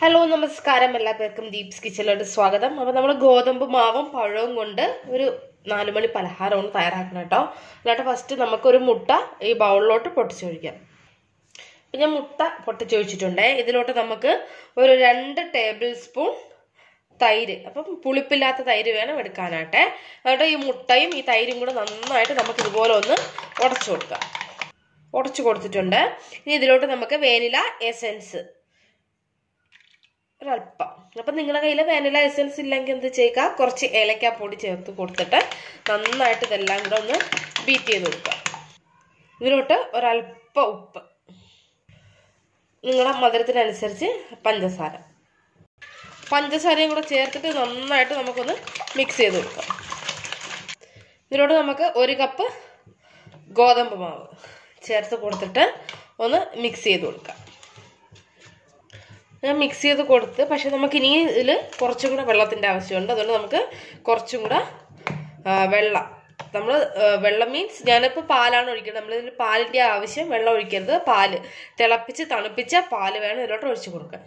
hello നമസ്കാരം എല്ലാ പേർക്കും ദീപ്സ് കിച്ചണിലോട്ട് സ്വാഗതം അപ്പോൾ നമ്മൾ ഗോതമ്പ് മാവും പഴവും കൊണ്ട് ഒരു നാല് മണി പലഹാരമാണ് തയ്യാറാക്കണം കേട്ടോ എന്നിട്ട് ഫസ്റ്റ് നമുക്കൊരു മുട്ട ഈ ബൗളിലോട്ട് പൊട്ടിച്ചൊഴിക്കാം ഇപ്പം ഞാൻ മുട്ട പൊട്ടിച്ചൊഴിച്ചിട്ടുണ്ട് ഇതിലോട്ട് നമുക്ക് ഒരു രണ്ട് ടേബിൾ സ്പൂൺ തൈര് അപ്പം പുളിപ്പില്ലാത്ത തൈര് വേണം എടുക്കാനായിട്ട് എന്നിട്ട് ഈ മുട്ടയും ഈ തൈരും കൂടെ നന്നായിട്ട് നമുക്ക് ഇതുപോലെ ഒന്ന് ഉടച്ചു കൊടുക്കാം ഉടച്ചു കൊടുത്തിട്ടുണ്ട് ഇനി ഇതിലോട്ട് നമുക്ക് വേനില എസെൻസ് ഒരല്പം അപ്പം നിങ്ങളുടെ കയ്യിൽ വാനില എസൻസ് ഇല്ലെങ്കിൽ എന്ത് ചെയ്യുക കുറച്ച് ഏലക്കാപ്പൊടി ചേർത്ത് കൊടുത്തിട്ട് നന്നായിട്ട് ഇതെല്ലാം കൂടെ ഒന്ന് ബീറ്റ് ചെയ്ത് കൊടുക്കുക ഇതിലോട്ട് ഒരല്പം ഉപ്പ് നിങ്ങളുടെ മധുരത്തിനനുസരിച്ച് പഞ്ചസാര പഞ്ചസാരയും കൂടെ ചേർത്തിട്ട് നന്നായിട്ട് നമുക്കൊന്ന് മിക്സ് ചെയ്ത് കൊടുക്കാം ഇതിലോട്ട് നമുക്ക് ഒരു കപ്പ് ഗോതമ്പ് മാവ് ചേർത്ത് കൊടുത്തിട്ട് ഒന്ന് മിക്സ് ചെയ്ത് കൊടുക്കാം ഞാൻ മിക്സ് ചെയ്ത് കൊടുത്ത് പക്ഷെ നമുക്ക് ഇനി ഇതിൽ കുറച്ചും കൂടെ വെള്ളത്തിൻ്റെ ആവശ്യമുണ്ട് അതുകൊണ്ട് നമുക്ക് കുറച്ചും കൂടെ വെള്ളം നമ്മൾ വെള്ളം മീൻസ് ഞാനിപ്പോൾ പാലാണ് ഒഴിക്കുന്നത് നമ്മളിതിൽ പാലിൻ്റെ ആവശ്യം വെള്ളം ഒഴിക്കരുത് പാല് തിളപ്പിച്ച് തണുപ്പിച്ച പാല് വേണം ഇതിലോട്ട് ഒഴിച്ചു കൊടുക്കാൻ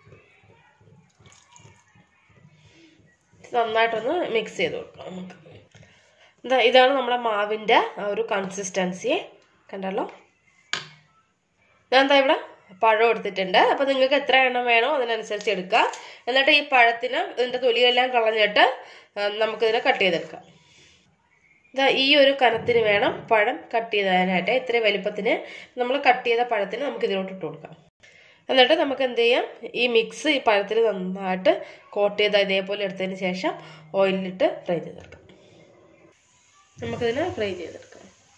നന്നായിട്ടൊന്ന് മിക്സ് ചെയ്ത് കൊടുക്കാം നമുക്ക് എന്താ ഇതാണ് നമ്മുടെ മാവിൻ്റെ ഒരു കൺസിസ്റ്റൻസി കണ്ടല്ലോ ഞാൻ എന്താ ഇവിടെ പഴം എടുത്തിട്ടുണ്ട് അപ്പോൾ നിങ്ങൾക്ക് എത്ര എണ്ണം വേണോ അതിനനുസരിച്ച് എടുക്കുക എന്നിട്ട് ഈ പഴത്തിന് ഇതിൻ്റെ തൊലിയെല്ലാം കളഞ്ഞിട്ട് നമുക്കിതിനെ കട്ട് ചെയ്തെടുക്കാം ഇതാ ഈ ഒരു കനത്തിന് വേണം പഴം കട്ട് ചെയ്താനായിട്ട് ഇത്രയും വലിപ്പത്തിന് നമ്മൾ കട്ട് ചെയ്ത പഴത്തിന് നമുക്ക് ഇതിലോട്ട് ഇട്ട് കൊടുക്കാം എന്നിട്ട് നമുക്ക് എന്ത് ചെയ്യാം ഈ മിക്സ് ഈ പഴത്തിൽ നന്നായിട്ട് കോട്ട് ചെയ്ത ഇതേപോലെ എടുത്തതിന് ശേഷം ഓയിലിട്ട് ഫ്രൈ ചെയ്തെടുക്കാം നമുക്കിതിനെ ഫ്രൈ ചെയ്തെടുക്കാം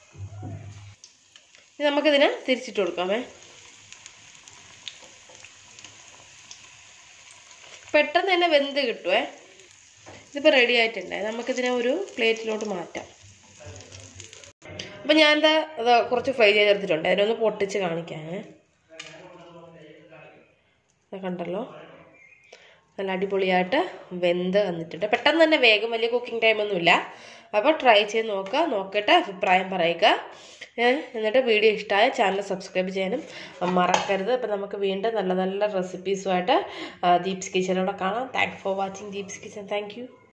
ഇനി നമുക്കിതിനെ തിരിച്ചിട്ട് കൊടുക്കാമേ പെട്ടെന്ന് തന്നെ വെന്ത് കിട്ടുമേ ഇതിപ്പോൾ റെഡി ആയിട്ടുണ്ട് നമുക്കിതിനെ ഒരു പ്ലേറ്റിലോട്ട് മാറ്റാം അപ്പം ഞാൻ എന്താ അത് കുറച്ച് ഫ്രൈ ചെയ്തെടുത്തിട്ടുണ്ട് അതിനൊന്ന് പൊട്ടിച്ച് കാണിക്കാമേ കണ്ടല്ലോ നല്ല അടിപൊളിയായിട്ട് വെന്ത് വന്നിട്ടുണ്ട് പെട്ടെന്ന് തന്നെ വേഗം വലിയ കുക്കിംഗ് ടൈമൊന്നുമില്ല അപ്പോൾ ട്രൈ ചെയ്ത് നോക്കുക നോക്കിയിട്ട് അഭിപ്രായം പറയുക എന്നിട്ട് വീഡിയോ ഇഷ്ടമായ ചാനൽ സബ്സ്ക്രൈബ് ചെയ്യാനും മറക്കരുത് അപ്പോൾ നമുക്ക് വീണ്ടും നല്ല നല്ല റെസിപ്പീസുമായിട്ട് ദീപ്സ് കിച്ചനോടെ കാണാം thank for watching Deeps kitchen thank